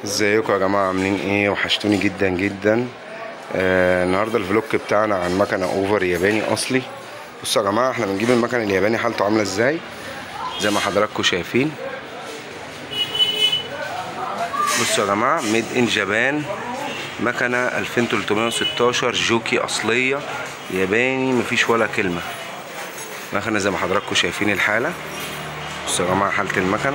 ازيكم يا جماعه عاملين ايه وحشتوني جدا جدا آه النهارده الفلوج بتاعنا عن مكنه اوفر ياباني اصلي بصوا يا جماعه احنا بنجيب المكن الياباني حالته عامله ازاي زي ما حضراتكم شايفين بصوا يا جماعه ميد ان جابان مكنه 2316 جوكي اصليه ياباني مفيش ولا كلمه مكنه زي ما حضراتكم شايفين الحاله بصوا يا جماعه حاله المكنه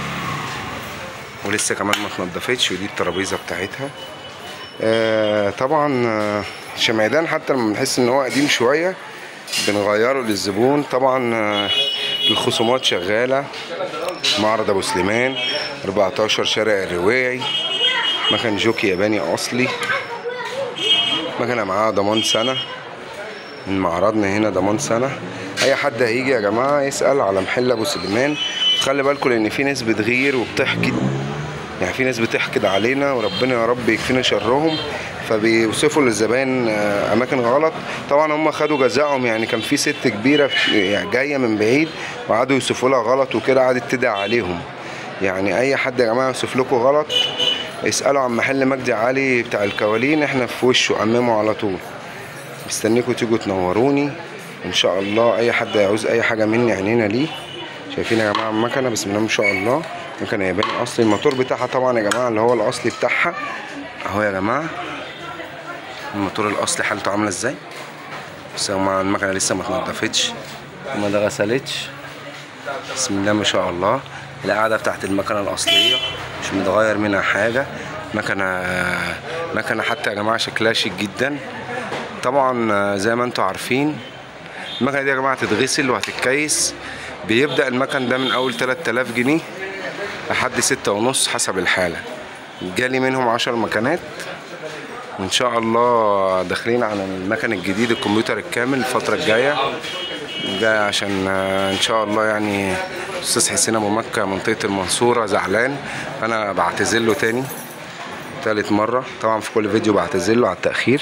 ولسه كمان ما اتنضفتش ودي الترابيزه بتاعتها آه طبعا آه، شمعدان حتى لما بنحس ان هو قديم شويه بنغيره للزبون طبعا آه، الخصومات شغاله معرض ابو سليمان 14 شارع الرواعي مكن جوكي ياباني اصلي مكنه معاها ضمان سنه من معرضنا هنا ضمان سنه اي حد هيجي يا جماعه يسال على محل ابو سليمان خلي بالكم لان في ناس بتغير وبتحكي يعني في ناس بتحقد علينا وربنا يا رب يكفينا شرهم فبيوصفوا للزبائن آه، اماكن غلط طبعا هم خدوا جزائهم يعني كان في ست كبيره يعني جايه من بعيد وقعدوا يوصفوا لها غلط وكده قعدت تدعي عليهم يعني اي حد يا جماعه يوصف لكم غلط اسالوا عن محل مجدي علي بتاع الكوالين احنا في وشه امامه على طول مستنيكم تيجوا تنوروني ان شاء الله اي حد يعوز اي حاجه مني عينينا ليه شايفين يا جماعه المكنه بسم الله ما شاء الله مكنه ياباني اصلي الموتور بتاعها طبعا يا جماعه اللي هو الاصلي بتاعها اهو يا جماعه الموتور الاصلي حالته عامله ازاي بس يا جماعه المكنه لسه ما اتنضفتش وما اتغسلتش بسم الله ما شاء الله القاعده بتاعت المكنه الاصليه مش متغير منها حاجه مكنه مكنه حتى يا جماعه شكلها شيك جدا طبعا زي ما انتم عارفين المكنه دي يا جماعه تتغسل وهتتكيس بيبدا المكن ده من اول 3000 جنيه لحد ستة ونص حسب الحاله جالي منهم عشر مكنات وان شاء الله داخلين على المكن الجديد الكمبيوتر الكامل الفتره الجايه ده عشان آه، ان شاء الله يعني استاذ حسين ابو مكه منطقه المنصوره زعلان انا بعتذر له تاني تالت مره طبعا في كل فيديو بعتذر له على التاخير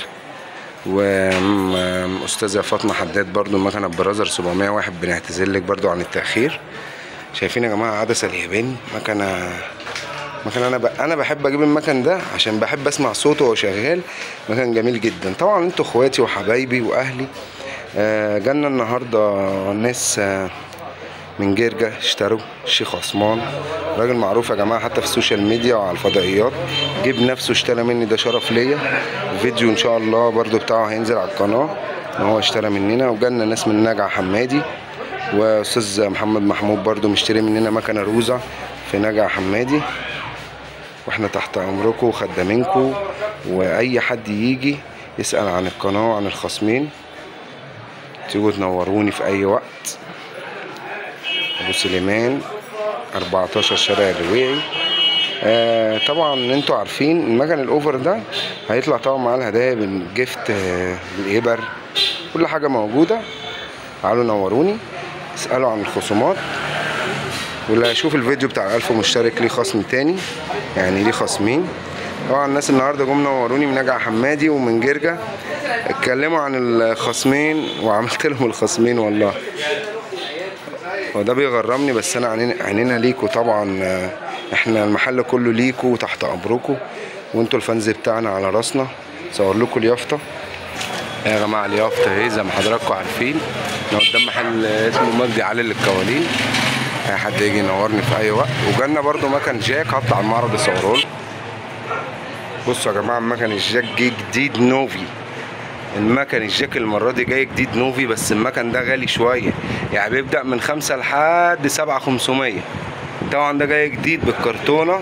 واستاذه فاطمه حداد برضو المكنه برازر 701 بنعتذر لك برضو عن التاخير شايفين يا جماعه عدسه الياباني مكنه مكان انا ب... انا بحب اجيب المكن ده عشان بحب اسمع صوته وهو شغال مكان جميل جدا طبعا انتوا اخواتي وحبايبي واهلي آه جالنا النهارده ناس آه من جرجة اشتروا الشيخ عثمان راجل معروف يا جماعة حتى في السوشيال ميديا وعلى الفضائيات جيب نفسه اشترى مني ده شرف ليا فيديو ان شاء الله برضو بتاعه هينزل على القناة ان هو اشترى مننا وجالنا ناس من نجع حمادي واستاذ محمد محمود برضو مشتري مننا مكنة روزة في نجع حمادي واحنا تحت امركم وخدامينكم واي حد يجي يسال عن القناه وعن الخصمين تيجوا تنوروني في اي وقت ابو سليمان 14 شارع الرواعي آه طبعا انتوا عارفين المكن الاوفر ده هيطلع طبعا معاه الهدايا بالجفت آه بالابر كل حاجه موجوده تعالوا نوروني اسالوا عن الخصومات واللي هيشوف الفيديو بتاع ألف مشترك ليه خصم تاني يعني ليه خصمين طبعا الناس النهارده جم نوروني من نجع حمادي ومن جرجة اتكلموا عن الخصمين وعملت لهم الخصمين والله وده بيغرمني بس انا عينينا عينينا ليكوا طبعا آه، احنا المحل كله ليكوا وتحت امركم وانتوا الفانز بتاعنا على راسنا صور لكم اليافطه يا جماعه اليافطه اهي زي ما حضراتكم عارفين احنا قدام محل اسمه مجدي علي للقوالين اي حد يجي ينورني في اي وقت وجالنا برضو مكن جاك هطلع المعرض اصوره لكم بصوا يا جماعه مكن الجاك جه جديد نوفي المكن الجاك المرة دي جاي جديد نوفي بس المكن ده غالي شوية يعني بيبدأ من خمسة لحد سبعة خمسمية طبعا ده جاي جديد بالكرتونة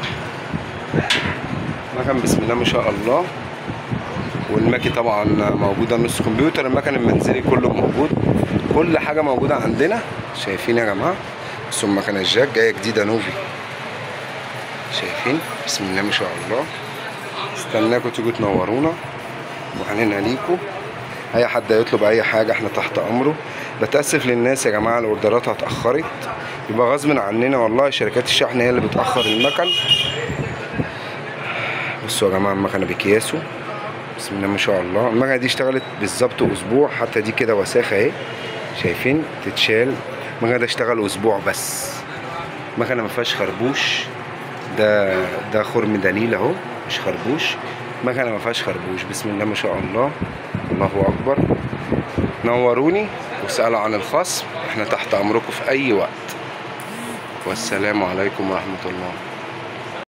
مكن بسم الله ما شاء الله والماكي طبعا موجودة نص كمبيوتر المكن المنزلي كله موجود كل حاجة موجودة عندنا شايفين يا جماعة بصوا المكنة الجاك جاية جديدة نوفي شايفين بسم الله ما شاء الله استناكم تيجوا تنورونا وعنينا ليكم اي حد هيطلب اي حاجه احنا تحت امره بتاسف للناس يا جماعه الاوردرات اتاخرت يبقى غصب عننا والله شركات الشحن هي اللي بتاخر المكن بصوا يا جماعه المكنه بكياسه بسم الله ما شاء الله المكنه دي اشتغلت بالظبط اسبوع حتى دي كده وساخه اهي شايفين تتشال المكنه ده اشتغل اسبوع بس المكنه ما فيهاش خربوش ده ده خرم دليل اهو مش خربوش مكنه ما فيهاش خربوش بسم الله ما شاء الله الله اكبر نوروني واسالوا عن الخصم احنا تحت امركم في اي وقت والسلام عليكم ورحمه الله